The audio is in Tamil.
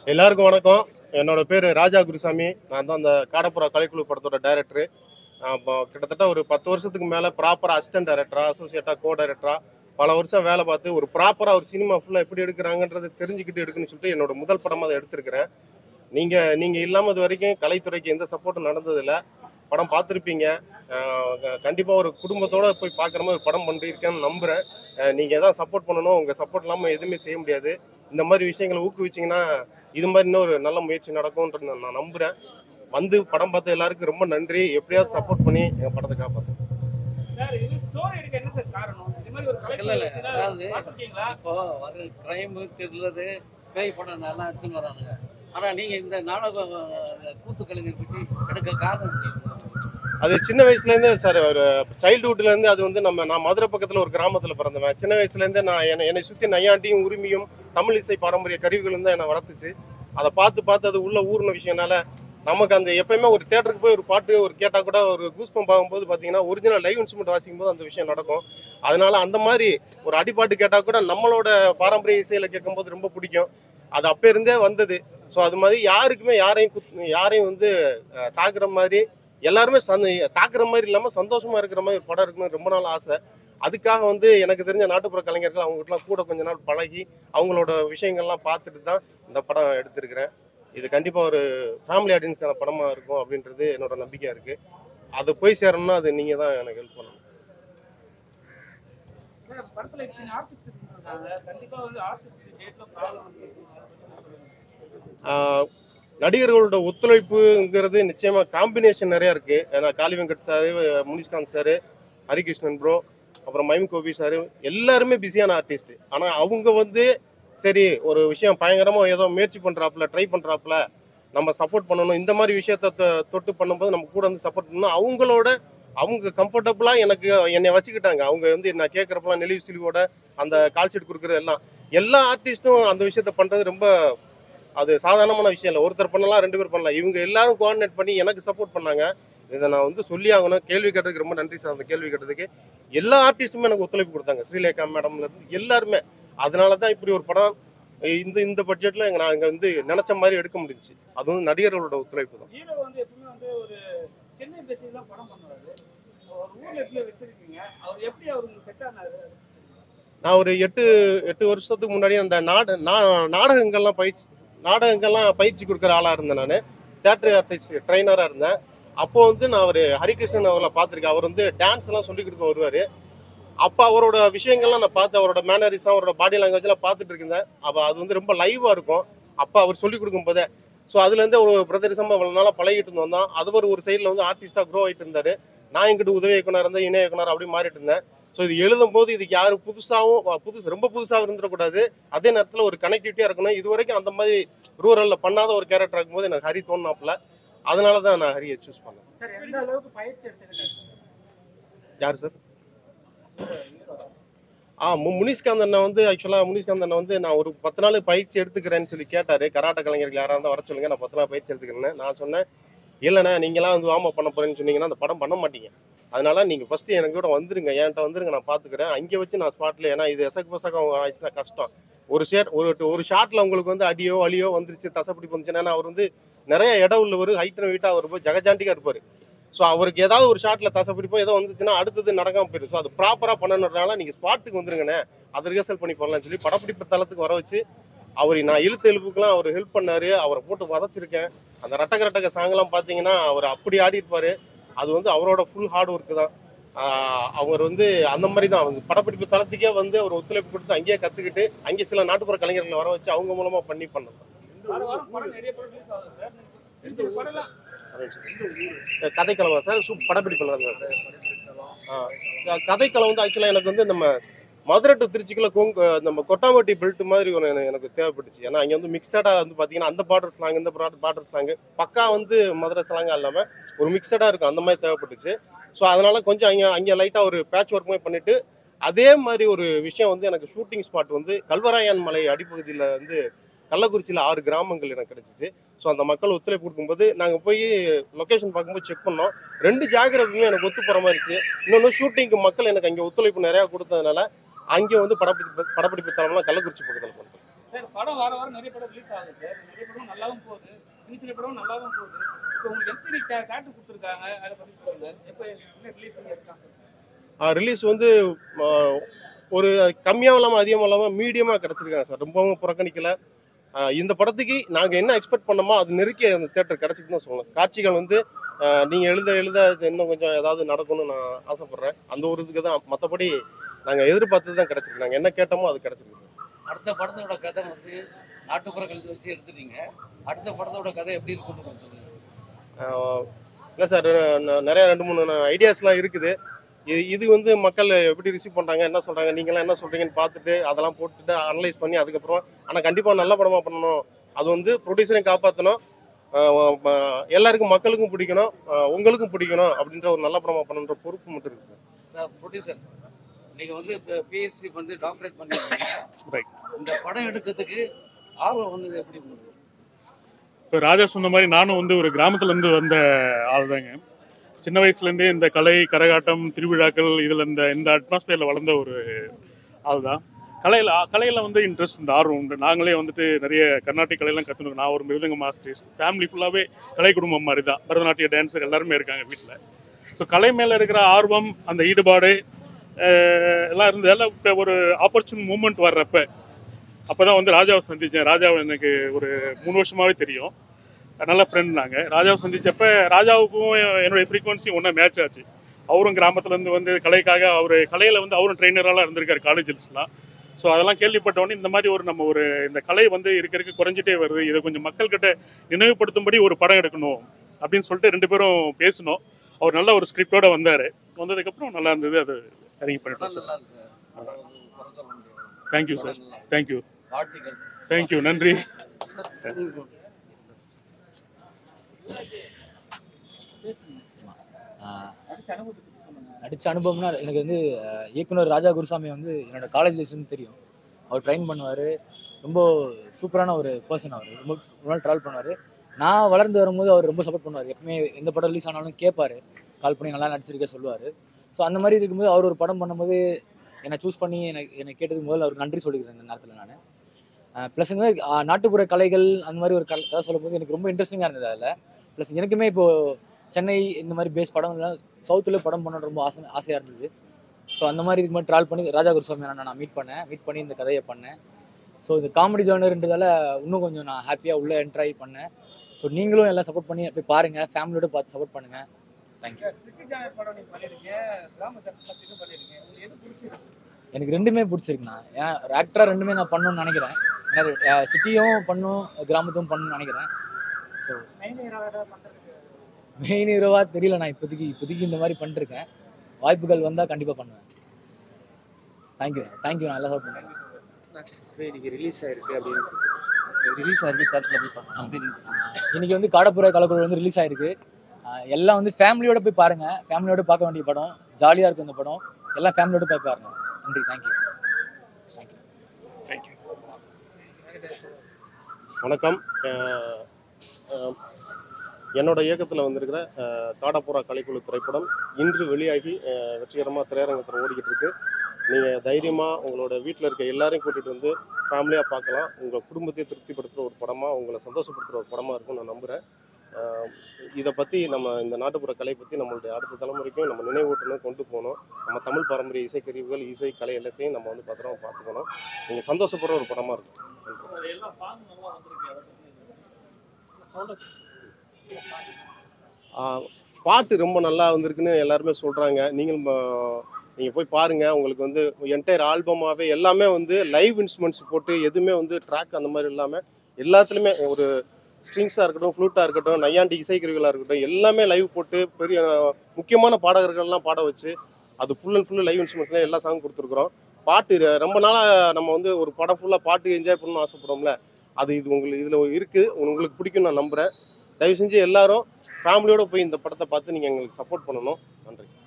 எல்லாருக்கும் வணக்கம் என்னோட பேர் ராஜா குருசாமி நான் தான் அந்த காடப்புறா கலைக்குழு படத்தோட டைரக்டர் இப்போ கிட்டத்தட்ட ஒரு பத்து வருஷத்துக்கு மேலே ப்ராப்பராக அசிஸ்டன்ட் டைரக்டரா அசோசியேட்டா கோ டைரக்டரா பல வருஷம் வேலை பார்த்து ஒரு ப்ராப்பராக ஒரு சினிமா ஃபுல்லாக எப்படி எடுக்கிறாங்கன்றதை தெரிஞ்சுக்கிட்டு எடுக்கணும்னு சொல்லிட்டு என்னோட முதல் படமாக அதை எடுத்திருக்கிறேன் நீங்கள் நீங்கள் இல்லாமல் இது வரைக்கும் கலைத்துறைக்கு எந்த சப்போர்ட்டும் நடந்ததில்ல படம் பார்த்துருப்பீங்க கண்டிப்பாக ஒரு குடும்பத்தோட போய் பார்க்குற மாதிரி ஒரு படம் பண்ணிருக்கேன்னு நம்புகிறேன் நீங்கள் எதாவது சப்போர்ட் பண்ணணும் உங்கள் சப்போர்ட் இல்லாமல் எதுவுமே செய்ய முடியாது இந்த மாதிரி விஷயங்களை ஊக்குவிச்சிங்கன்னா இது மாதிரி இன்னொரு நல்ல முயற்சி நடக்கும்ன்றது நான் நான் நம்புகிறேன் வந்து படம் பார்த்த எல்லாருக்கும் ரொம்ப நன்றி எப்படியாவது சப்போர்ட் பண்ணி எங்கள் படத்தை காப்பாற்றுங்க சார் இது ஸ்டோரி எடுக்க என்ன சார் காரணம் இது மாதிரி ஒரு இல்ல, இல்ல, கலெக்டர் அதாவது பார்த்துருக்கீங்களா இப்போ வர கிரைம் த்ரில்லரு பேய் படம் நல்லா எடுத்துன்னு வரானுங்க ஆனா நீங்க இந்த நாடகம் அஹ், கூத்து கலைஞர் பற்றி எடுக்க காரணம் என்ன? அது சின்ன வயசுலேருந்தே சார் ஒரு சைல்டுஹுட்லேருந்து அது வந்து நம்ம நான் மதுரை பக்கத்தில் ஒரு கிராமத்தில் பிறந்தவன் சின்ன வயசுலேருந்தே நான் என்னை என்னை சுற்றி நையாண்டியும் உரிமையும் தமிழ் இசை பாரம்பரிய கருவிகளும் தான் என்னை வளர்த்துச்சு அதை பார்த்து பார்த்து அது உள்ள ஊர்ன விஷயம்னால நமக்கு அந்த எப்பயுமே ஒரு தேட்டருக்கு போய் ஒரு பாட்டு ஒரு கேட்டால் கூட ஒரு கூஸ்பம் பார்க்கும்போது பார்த்தீங்கன்னா ஒரிஜினல் லைவ் இன்ஸ்ட்ருமெண்ட் வாசிக்கும் போது அந்த விஷயம் நடக்கும் அதனால அந்த மாதிரி ஒரு அடிப்பாட்டு கேட்டால் கூட நம்மளோட பாரம்பரிய இசையில் கேட்கும்போது ரொம்ப பிடிக்கும் அது அப்போ இருந்தே வந்தது ஸோ அது மாதிரி யாருக்குமே யாரையும் குத் யாரையும் வந்து அஹ், தாக்குற மாதிரி எல்லாருமே சந்த தாக்குற மாதிரி இல்லாமல் சந்தோஷமா இருக்கிற மாதிரி ஒரு படம் இருக்குன்னு ரொம்ப நாள் ஆசை அதுக்காக வந்து எனக்கு தெரிஞ்ச நாட்டுப்புற கலைஞர்கள் அவங்ககிட்டலாம் கூட கொஞ்ச நாள் பழகி அவங்களோட விஷயங்கள்லாம் பார்த்துட்டு தான் இந்த படம் எடுத்திருக்கிறேன் இது கண்டிப்பாக ஒரு ஃபேமிலி ஆடியன்ஸ்க்கான படமாக இருக்கும் அப்படின்றது என்னோட நம்பிக்கையாக இருக்குது அது போய் சேரணும்னா அது நீங்கள் தான் எனக்கு ஹெல்ப் பண்ணணும் சார், படத்துல இத்தனை ஆர்டிஸ்ட் இருக்காங்க கண்டிப்பா வந்து ஆர்டிஸ்ட் டேட்ல ப்ராப்ளம் ஆஹ் நடிகர்களோட ஒத்துழைப்புங்கிறது நிச்சயமா காம்பினேஷன் நிறைய இருக்கு ஏன்னா Kali Venkat sir Munishkanth sir Harikrishnan bro அப்புறம் மைம் கோபி சாரு எல்லாருமே பிஸியான ஆர்டிஸ்ட் ஆனா அவங்க வந்து சரி ஒரு விஷயம் பயங்கரமா ஏதோ முயற்சி பண்றாப்புல ட்ரை பண்றாப்புல நம்ம சப்போர்ட் பண்ணணும் இந்த மாதிரி விஷயத்த தொ- தொட்டு பண்ணும்போது நம்ம கூட வந்து சப்போர்ட் பண்ணணும் அவங்களோட அவங்க கம்ஃபர்டபுளா எனக்கு என்னை வச்சுக்கிட்டாங்க அவங்க வந்து நான் கேட்கறப்பெல்லாம் நெளிவு சிலிவோட அந்த கால் ஷீட் கொடுக்குறது எல்லாம் எல்லா ஆர்டிஸ்ட்டும் அந்த விஷயத்த பண்றது ரொம்ப அது சாதாரணமான விஷயம் இல்லை ஒருத்தர் பண்ணலாம் ரெண்டு பேர் பண்ணலாம் இவங்க எல்லாரும் கோஆர்டினேட் பண்ணி எனக்கு சப்போர்ட் பண்ணாங்க இதை நான் வந்து சொல்லி ஆகணும் கேள்வி கேட்டதுக்கு ரொம்ப நன்றி சார் அந்த கேள்வி கேட்டதுக்கு எல்லா ஆர்டிஸ்ட்டுமே எனக்கு ஒத்துழைப்பு கொடுத்தாங்க ஸ்ரீலேகா மேடம்ல இருந்து எல்லாருமே அதனால தான் இப்படி ஒரு படம் இந்த இந்த பட்ஜெட்ல எங்க நாங்க வந்து நினைச்ச மாதிரி எடுக்க முடிஞ்சுச்சு அதுவும் நடிகர்களோட ஒத்துழைப்பு தான் ஹீரோ வந்து எப்பவுமே வந்து ஒரு சென்னை பேசிக் தான் படம் பண்ணுவாரு ஒரு ஊர்ல எப்படி வச்சிருக்கீங்க அவர் எப்படி அவருக்கு செட் ஆனாரு நான் ஒரு எட்டு எட்டு வருஷத்துக்கு முன்னாடி அந்த நாட நா- நாடகங்கள்லாம் பயிற்சி நாடகங்கள்லாம் பயிற்சி கொடுக்குற ஆளாக இருந்தேன் நான் தேட்டர் ஆர்டிஸ்ட் ட்ரைனராக இருந்தேன் அப்போ வந்து நான் அவர் ஹரிகிருஷ்ணன் அவர்களை பார்த்துருக்கேன் அவர் வந்து டான்ஸ் எல்லாம் சொல்லி கொடுக்க வருவார் அப்போ அவரோட விஷயங்கள்லாம் நான் பார்த்து அவரோட மேனரிஸும் அவரோட பாடி லாங்குவேஜ்லாம் பார்த்துட்டு இருந்தேன் அப்போ அது வந்து ரொம்ப லைவாக இருக்கும் அப்போ அவர் சொல்லி கொடுக்கும் போதே ஸோ அதுலேருந்து ஒரு பிரதரிசமாக இவ்வளோ நாளாக பழகிட்டு இருந்தோம் தான் அது ஒரு ஒரு சைடில் வந்து ஆர்டிஸ்டாக க்ரோ ஆகிட்டு இருந்தார் நான் இங்கிட்டு உதவி இயக்குனர் இருந்தேன் இணை இயக்குனர் அப்படி மாறிட்டு இருந்தேன் ஸோ இது எழுதும் போது இதுக்கு யாரு புதுசாகவும் புதுசு ரொம்ப புதுசாக இருந்துடக்கூடாது அதே நேரத்தில் ஒரு கனெக்டிவிட்டியாக இருக்கணும் இது வரைக்கும் அந்த மாதிரி ரூரலில் பண்ணாத ஒரு கேரக்டர் இருக்கும்போது எனக்கு ஹரி தோணுனாப்புல அதனால தான் நான் ஹரியை சூஸ் பண்ணேன் சார் எந்த அளவுக்கு பயிற்சி எடுத்துக்கிட்டாரு யார் சார் ஆ மு- முனிஷ்காந்த் அண்ணன் வந்து ஆக்சுவலாக முனிஷ்காந்த் அண்ணன் வந்து நான் ஒரு பத்து நாள் பயிற்சி எடுத்துக்கிறேன்னு சொல்லி கேட்டார் கராட்ட கலைஞர்கள் யாராக இருந்தால் வர சொல்லுங்க நான் பத்து நாள் பயிற்சி எடுத்துக்கிறேன்னு நான் சொன்னேன் இல்லைண்ணே நீங்களாம் வந்து வாமா பண்ண போறேன்னு சொன்னீங்கன்னா அந்த படம் பண்ண மாட்டீங்க அதனால நீங்கள் ஃபஸ்ட்டு எனக்கு கூட வந்துருங்க என்கிட்ட வந்துருங்க நான் பார்த்துக்கிறேன் அங்கே வச்சு நான் ஸ்பாட்டில் ஏன்னா இது எசக்கு பசக்கம் ஆயிடுச்சுன்னா கஷ்டம் ஒரு ஷேட் ஒரு ஒரு ஷாட்டில் உங்களுக்கு வந்து அடியோ அழியோ வந்துருச்சு தசைப்பிடி வந்துச்சுன்னா ஏன்னா அவர் வந்து நிறைய இடம் உள்ளவர் ஹைட் வெயிட்டாக அவர் போய் ஜெகஜாண்டிக்காக இருப்பார் ஸோ அவருக்கு ஏதாவது ஒரு ஷாட்டில் தசைப்பிடிப்போ ஏதோ வந்துச்சுன்னா அடுத்தது நடக்காம போயிடும் ஸோ அது ப்ராப்பராக பண்ணணுன்றனால நீங்கள் ஸ்பாட்டுக்கு வந்துருங்கண்ணே அதை ரிஹர்சல் பண்ணி போடலாம்னு சொல்லி படப்பிடிப்பு தளத்துக்கு வர வச்சு அவர் நான் இழுத்து எழுப்புக்கெல்லாம் அவர் ஹெல்ப் பண்ணாரு அவரை போட்டு வதச்சிருக்கேன் அந்த ரட்டக ரட்டக சாங்லாம் பார்த்தீங்கன்னா அவர் அப்படி ஆடி இருப்பாரு அது வந்து அவரோட ஃபுல் ஹார்ட் ஒர்க்கு தான் ஆஹ் அவர் வந்து அந்த மாதிரி தான் அவங்க படப்பிடிப்பு தளத்துக்கே வந்து அவர் ஒத்துழைப்பு கொடுத்து அங்கேயே கற்றுக்கிட்டு அங்கே சில நாட்டுப்புற கலைஞர்களை வர வச்சு அவங்க மூலமாக பண்ணி பண்ணது வார வாரம் படம் நிறைய படம் ரிலீஸ் ஆகுது சார் இந்த படம்லாம் கதைக்களமா சார் சூப் படப்பிடிப்பு நடந்தது சார் கதைக்களம் வந்து ஆக்சுவலாக எனக்கு வந்து நம்ம மதுரை டு திருச்சிக்குள்ள கொங்கு நம்ம கொட்டாம்பட்டி பெல்ட் மாதிரி ஒன்று எனக்கு- எனக்கு தேவைப்பட்டுச்சு ஏன்னா அங்கே வந்து மிக்சடாக வந்து பார்த்தீங்கன்னா அந்த பாட்டர் ஸ்லாங் இந்த பாட்டர் ஸ்லாங் பக்கா வந்து மதுரை ஸ்லாங்காக இல்லாமல் ஒரு மிக்சடாக இருக்கும் அந்த மாதிரி தேவைப்பட்டுச்சு ஸோ அதனால கொஞ்சம் அங்கே அங்கே லைட்டாக ஒரு பேட்ச் ஒர்க் மாதிரி பண்ணிட்டு அதே மாதிரி ஒரு விஷயம் வந்து எனக்கு ஷூட்டிங் ஸ்பாட் வந்து கல்வராயன் மலை அடிப்பகுதியில் வந்து கள்ளக்குறிச்சியில் ஆறு கிராமங்கள் எனக்கு கிடைச்சிச்சு ஸோ அந்த மக்கள் ஒத்துழைப்பு கொடுக்கும்போது நாங்கள் போய் லொக்கேஷன் பார்க்கும்போது செக் பண்ணோம் ரெண்டு ஜாகிரபியுமே எனக்கு ஒத்து போகிற மாதிரி இருந்துச்சு இன்னொன்று ஷூட்டிங்க்கு மக்கள் எனக்கு அங்கே ஒத்துழைப்பு நிறையா கொடுத்ததுனால அங்கே வந்து படப்பிடிப்பு படப்பிடிப்பு தளம்லாம் கள்ளக்குறிச்சி பக்கத்தில் பண்ணுறோம் சார் படம் வார வாரம் நிறைய படம் ரிலீஸ் ஆகுது சார் நிறைய படம் நல்லாவும் போகுது சின்ன சின்ன படம் நல்லாவும் போகுது இப்போ உங்களுக்கு எப்படி கே- காட்டு கொடுத்துருக்காங்க அதை பற்றி சொல்லுங்க எப்போ என்ன ரிலீஸ் இருக்காங்க ரிலீஸ் வந்து ஆ, ஒரு கம்மியாகவும் இல்லாமல் அதிகமாக இல்லாமல் மீடியமாக கிடச்சிருக்காங்க சார் ரொம்பவும் புறக்கணிக்கல ஆ, இந்த படத்துக்கு நாங்கள் என்ன எக்ஸ்பெக்ட் பண்ணோமோ அது நெருக்கி அந்த தேட்டர் கிடச்சிக்குன்னு தான் சொல்லலாம் காட்சிகள் வந்து நீங்கள் எழுத எழுத இது இன்னும் கொஞ்சம் ஏதாவது நடக்கும்னு நான் ஆசைப்பட்றேன் அந்த ஒரு இதுக்கு தான் மற்றபடி நாங்கள் எதிர்பார்த்தது தான் கிடச்சிருக்கு நாங்கள் என்ன கேட்டோமோ அது கிடச்சிருக்கு சார் அடுத்த படத்தோட கதை வந்து நாட்டுப்புற கல்வி வச்சு எடுத்துட்டீங்க அடுத்த படத்தோட கதை எப்படி இருக்குன்னு கொஞ்சம் சொல்லுங்க இல்லை சார் நிறைய ரெண்டு மூணு ஐடியாஸ்லாம் இருக்குது இது இது வந்து மக்கள் எப்படி ரிசீவ் பண்ணுறாங்க என்ன சொல்கிறாங்க நீங்களாம் என்ன சொல்கிறீங்கன்னு பார்த்துட்டு அதெல்லாம் போட்டுட்டு அனலைஸ் பண்ணி அதுக்கப்புறம் ஆனால் கண்டிப்பாக நல்ல படமாக பண்ணணும் அது வந்து ப்ரொடியூசரையும் காப்பாற்றணும் எல்லாருக்கும் மக்களுக்கும் பிடிக்கணும் ஆஹ் உங்களுக்கும் பிடிக்கணும் அப்படின்ற ஒரு நல்ல படமாக பண்ணணுன்ற பொறுப்பு மட்டும் இருக்குது சார் சார் ப்ரொடியூசர் நீங்க வந்து இப்போ பிஎஸ்சி வந்து டாக்டரேட் பண்ணிருக்கீங்க Right. இந்த படம் எடுக்கிறதுக்கு ஆர்வம் வந்தது எப்படி உங்களுக்கு இப்போ ராஜா சொன்ன மாதிரி நானும் வந்து ஒரு கிராமத்துலேருந்து வந்த ஆள் தாங்க சின்ன வயசுலேருந்தே இந்த கலை கரகாட்டம் திருவிழாக்கள் இதில் இந்த இந்த அட்மாஸ்பியரில் வளர்ந்த ஒரு ஆள் தான் கலையில் கலையில் வந்து இன்ட்ரெஸ்ட் உண்டு ஆர்வம் உண்டு நாங்களே வந்துட்டு நிறைய கர்நாடிக் கலையெல்லாம் கற்றுக்கணும் நான் ஒரு மிருதங்க மாஸ்டர்ஸ் ஃபேமிலி ஃபுல்லாகவே கலை குடும்பம் மாதிரி தான் பரதநாட்டிய டான்ஸர் எல்லாருமே இருக்காங்க வீட்டில் ஸோ கலை மேலே இருக்கிற ஆர்வம் அந்த ஈடுபாடு அஹ், எல்லாம் இருந்து எல்லாம் இப்போ ஒரு ஆப்பர்ச்சுன் மூமெண்ட் வர்றப்ப அப்போ தான் வந்து ராஜாவை சந்தித்தேன் ராஜாவை எனக்கு ஒரு மூணு வருஷமாவே தெரியும் நல்ல ஃப்ரெண்ட் நாங்கள் ராஜாவை சந்திச்சப்ப ராஜாவுக்கும் என்னுடைய ஃப்ரீக்வன்சி ஒன்றா மேட்ச் ஆச்சு அவரும் கிராமத்துலேருந்து வந்து கலைக்காக அவர் கலையில் வந்து அவரும் ட்ரெயினராலாம் இருந்திருக்காரு காலேஜஸ்லாம் ஸோ அதெல்லாம் கேள்விப்பட்ட உடனே இந்த மாதிரி ஒரு நம்ம ஒரு இந்த கலை வந்து இருக்க இருக்க குறைஞ்சிட்டே வருது இதை கொஞ்சம் மக்கள்கிட்ட நினைவுபடுத்தும்படி ஒரு படம் எடுக்கணும் அப்படின்னு சொல்லிட்டு ரெண்டு பேரும் பேசினோம் அவர் நல்ல ஒரு ஸ்கிரிப்டோட வந்தார் வந்ததுக்கப்புறம் நல்லா இருந்தது அது இறங்கி பண்ணிட்டோம் படம் சார் நல்லா இருக்கு சார் படம் வந்து குறை சொல்ல முடியாது தேங்க்யூ சார் படம் நல்லா இருக்கு. தேங்க்யூ வாழ்த்துக்கள் தேங்க்யூ நன்றி ஆஹ் அடுத்த அனுபவத்தை பற்றி சொல்லுங்க நடிச்ச அனுபவம்னா எனக்கு வந்து ஆஹ் இயக்குனர் ராஜா குருசாமி வந்து என்னோட காலேஜ் லைஃப்லேருந்து தெரியும் அவர் ட்ரெயின் பண்ணுவார் ரொம்ப சூப்பரான ஒரு பர்சன் அவர் ரொம்ப ரொம்ப நாள் ட்ராவல் பண்ணுவார் நான் வளர்ந்து வரும்போது அவர் ரொம்ப சப்போர்ட் பண்ணுவார் எப்பவுமே எந்த படம் ரிலீஸ் ஆனாலும் கேட்பாரு கால் பண்ணி நல்லா நடிச்சிருக்க சொல்லுவார் ஸோ அந்த மாதிரி இருக்கும்போது அவர் ஒரு படம் பண்ணும்போது என்னை சூஸ் பண்ணி எனக்கு என்னை கேட்டதுக்கு முதல்ல அவருக்கு நன்றி சொல்லிக்கிறேன் இந்த நேரத்தில் நான் ப்ளஸ் இந்த மாதிரி ஆஹ் நாட்டுப்புற கலைகள் அந்த மாதிரி ஒரு கலை கதை சொல்லும்போது எனக்கு ரொம்ப இன்ட்ரெஸ்டிங்காக இருந்தது அதில் ப்ளஸ் எனக்குமே இப்போது சென்னை இந்த மாதிரி பேஸ் படம்லாம் சவுத்தில் படம் பண்ண ரொம்ப ஆசை ஆசையாக இருந்தது ஸோ அந்த மாதிரி இதுக்கு மாதிரி ட்ராவல் பண்ணி ராஜா குருசாமி அண்ணனை நான் மீட் பண்ணேன் மீட் பண்ணி இந்த கதையை பண்ணேன் ஸோ இந்த காமெடி ஜானர்ன்றதால இன்னும் கொஞ்சம் நான் ஹாப்பியாக உள்ளே என்ட்ராய் பண்ணேன் ஸோ நீங்களும் எல்லாம் சப்போர்ட் பண்ணி போய் பாருங்கள் ஃபேமிலியோட பார்த்து சப்போர்ட் பண்ணுங்கள் தேங்க்யூ சிட்டி ஜானர் படம் நீங்க பண்ணிருக்கீங்க கிராம சக்திக்கும் பண்ணிருக்கீங்க உங்களுக்கு எது பிடிச்சிருக்கு எனக்கு ரெண்டுமே பிடிச்சிருக்குண்ணா ஏன்னா ஒரு ஆக்டராக ரெண்டுமே நான் பண்ணணும்னு நினைக்கிறேன் ஏன்னா சிட்டியும் பண்ணும் கிராமத்தும் பண்ணணும்னு நினைக்கிறேன் ஸோ மெயின் ஹீரோவாக ஏதாவது பண்ணுறதுக்கு மெயின் ஹீரோவாக தெரியல நான் இப்போதைக்கு இப்போதைக்கு இந்த மாதிரி பண்ணிருக்கேன் வாய்ப்புகள் வந்தால் கண்டிப்பாக பண்ணுவேன் தேங்க்யூ தேங்க்யூ நான் நல்லா பண்ணுறேன் இன்னைக்கு ரிலீஸ் ஆயிருக்கு அப்படின்னு ரிலீஸ் ஆயிருக்கு தேட்டரில் போய் பார்க்கலாம் அப்படின்னு இன்னைக்கு வந்து காடப்புற கலக்குழு வந்து ரிலீஸ் ஆயிருக்கு ஆஹ் எல்லாம் வந்து ஃபேமிலியோட போய் பாருங்க ஃபேமிலியோட பார்க்க வேண்டிய படம் ஜாலியாக இருக்கும் இந்த படம் எல்லாம் ஃபேமிலியோட போய் பாருங்க நன்றி தேங்க்யூ தேங்க்யூ தேங்க்யூ வணக்கம் அஹ், அஹ், என்னோட இயக்கத்தில் வந்திருக்கிற அஹ், காடப்புறா கலைக்குழு திரைப்படம் இன்று வெளியாகி அஹ், வெற்றிகரமாக திரையரங்கத்தில் ஓடிக்கிட்டு இருக்கு நீங்கள் தைரியமாக உங்களோட வீட்டில் இருக்க எல்லாரையும் கூட்டிகிட்டு வந்து ஃபேமிலியாக பார்க்கலாம் உங்கள் குடும்பத்தையும் திருப்திப்படுத்துகிற ஒரு படமாக உங்களை சந்தோஷப்படுத்துகிற ஒரு படமாக இருக்கும்னு நான் நம்புகிறேன் இதை பற்றி நம்ம இந்த நாட்டுப்புற கலை பற்றி நம்மளுடைய அடுத்த தலைமுறைக்கும் நம்ம நினைவூட்டணும் கொண்டு போகணும் நம்ம தமிழ் பாரம்பரிய இசைக்கருவிகள் இசை கலை எல்லாத்தையும் நம்ம வந்து பத்திரமா பார்த்துக்கணும் நீங்கள் சந்தோஷப்படுற ஒரு படமாக இருக்கும் நன்றி. எல்லா சாங் நல்லா வந்திருக்கு அதை பற்றி சவுண்ட் ஆஹ் பாட்டு ரொம்ப நல்லா வந்திருக்குன்னு எல்லாருமே சொல்கிறாங்க நீங்கள் நீங்கள் போய் பாருங்கள் உங்களுக்கு வந்து என்டையர் ஆல்பமாகவே எல்லாமே வந்து லைவ் இன்ஸ்ட்ருமெண்ட்ஸ் போட்டு எதுவுமே வந்து ட்ராக் அந்த மாதிரி இல்லாமல் எல்லாத்துலேயுமே ஒரு ஸ்ட்ரிங்ஸாக இருக்கட்டும் ஃப்ளூட்டாக இருக்கட்டும் நையாண்டி இசைக்கருவிகளாக இருக்கட்டும் எல்லாமே லைவ் போட்டு பெரிய ஆஹ் முக்கியமான பாடகர்கள்லாம் பாட வச்சு அது ஃபுல் அண்ட் ஃபுல்லு லைவ் இன்ஸ்ட்ருமெண்ட்ஸ்லாம் எல்லா சாங் கொடுத்துருக்குறோம் பாட்டு ர- ரொம்ப நாளாக நம்ம வந்து ஒரு படம் ஃபுல்லாக பாட்டு என்ஜாய் பண்ணணும்னு ஆசைப்படுறோம்ல அது இது உங்களுக்கு இதில் இருக்குது உங்களுக்கு பிடிக்கும் நான் நம்புகிறேன் தயவு செஞ்சு எல்லாரும் ஃபேமிலியோட போய் இந்த படத்தை பார்த்து நீங்கள் எங்களுக்கு சப்போர்ட் பண்ணணும் நன்றி